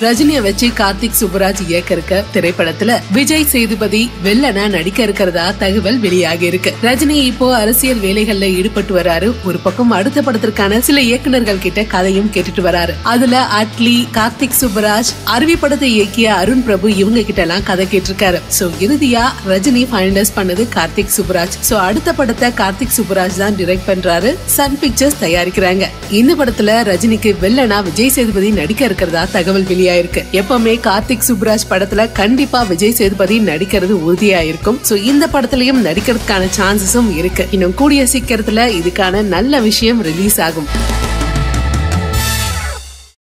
ரஜினிய வச்சு கார்த்திக் சுப்புராஜ் இயக்க இருக்க திரைப்படத்துல விஜய் சேதுபதி வெள்ளனா நடிக்க இருக்கிறதா தகவல் வெளியாகி இருக்கு ரஜினி இப்போ அரசியல் வேலைகள்ல ஈடுபட்டு வராரு ஒரு பக்கம் அடுத்த படத்திற்கான சில இயக்குனர்கள் கிட்ட கதையும் கேட்டுட்டு வராரு அதுல அட்லி கார்த்திக் சுப்புராஜ் அருவி படத்தை இயக்கிய அருண் பிரபு இவங்க கிட்ட எல்லாம் கதை கேட்டிருக்காரு சோ இறுதியா ரஜினி ஃபைனலைஸ் பண்ணது கார்த்திக் சுப்புராஜ் சோ அடுத்த படத்தை கார்த்திக் சுப்புராஜ் தான் டிரெக்ட் பண்றாரு சன் பிக்சர்ஸ் தயாரிக்கிறாங்க இந்த படத்துல ரஜினிக்கு வெள்ளனா விஜய் சேதுபதி நடிக்க இருக்கிறதா தகவல் வெளியாயிருக்கு எப்பவுமே கார்த்திக் சுப்புராஜ் படத்துல கண்டிப்பா விஜய் சேதுபதி நடிக்கிறது உறுதியா இருக்கும் சோ இந்த படத்துலயும் நடிக்கிறதுக்கான சான்சஸும் இருக்கு இன்னும் கூடிய சீக்கிரத்துல இதுக்கான நல்ல விஷயம் ரிலீஸ் ஆகும்